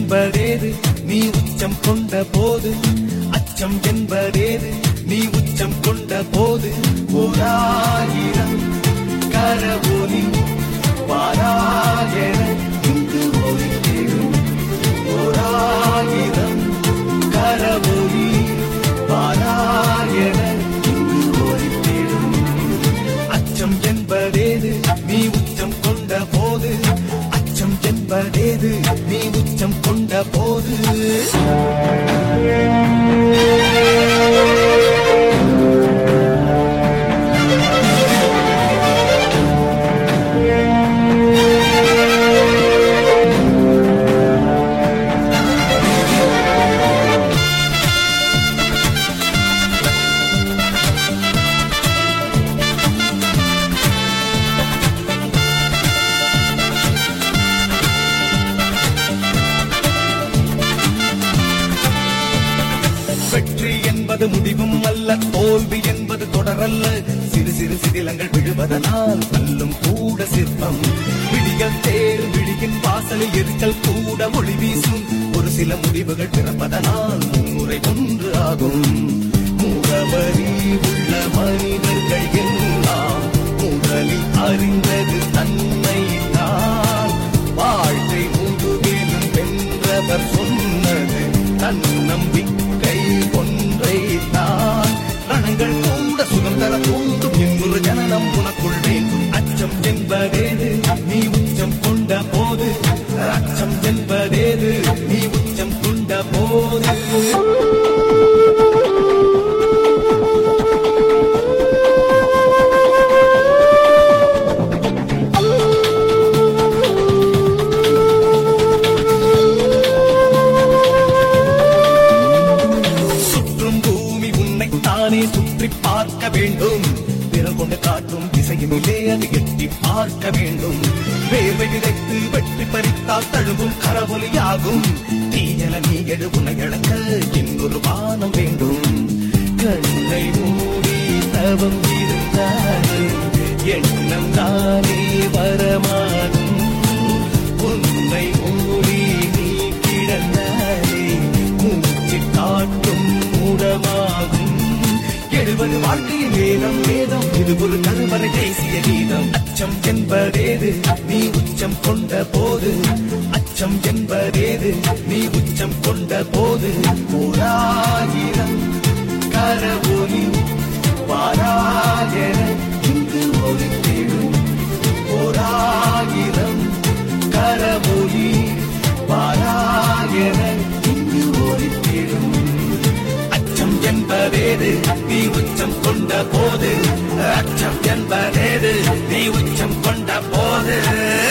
என்பதேது நீ உச்சம் கொண்ட போது அச்சம் என்பதேது நீ உச்சம் கொண்ட போது ஓராயிரம் கரவொலி பாராயண இங்கு ஒலித்திடும் ஓராயிரம் கரவொலி பாராயண இங்கு ஒலித்திடும் அச்சம் என்பதேது நீ உச்சம் கொண்ட போது அச்சம் என்பதேது நீ உச்சம் கொண்ட போது வெற்றி என்பது முடிவும் அல்ல தோல்வி என்பது தொடரல்ல சிறு சிறு சிதிலங்கள் விழுவதனால் கல்லும் கூட சிற்பம் விடிகள் தேர் விழியின் வாசலில் எரிச்சல் கூட ஒளி வீசும் ஒரு சில முடிவுகள் பிறப்பதனால் முறை ஒன்று ஆகும் முகவரி உள்ள மனிதர்கள் எல்லாம் முதலில் அறிந்தது தன்னை தான் வாழ்க்கை முழுவிலும் வென்றவர் சொன்னது தன்னம்பிக்கை ஒன்றை தான் ரணங்கள் கூட சுகம் தர தூண்டும் இன்னொரு ஜனனம் உனக்குள் வேண்டும் அச்சம் என்பதேது நீ உச்சம் கொண்ட போது அச்சம் என்பதேது நீ உச்சம் கொண்ட போது சுற்றும் பூமி உன்னை தானே சுற்றி பார்க்க வேண்டும் விரல் கொண்டு காட்டும் திசையினிலே அது எட்டி பார்க்க வேண்டும் வேர்வை விதைத்து வெற்றி பறித்தால் தழுவும் கரவொலியாகும் தீயல நீ எழு உன்னை இழக்க இன்னொரு வானம் வேண்டும் கண்ணை மூடி தவம் இருந்தாலே எண்ணம் தானே வரமாகும் உன்னை மூடி நீ கிடந்தாலே மூச்சு காட்டும் மூடமாகும் எழுவது வாழ்க்கையின் வேதம் வேதம் இது ஒரு கருவறை தேசிய கீதம் அச்சம் என்பதேது நீ உச்சம் கொண்ட போது அச்சம் என்பதேது நீ உச்சம் கொண்ட போது ஓராயிரம் கரவொலி பாராயண இங்கு ஒலித்திடும் ஓராயிரம் கரவொலி பாராயண இங்கு ஒலித்திடும் அச்சம் என்பதேது நீ உச்சம் கொண்ட போது அச்சம் என்பதேது நீ உச்சம் கொண்ட போது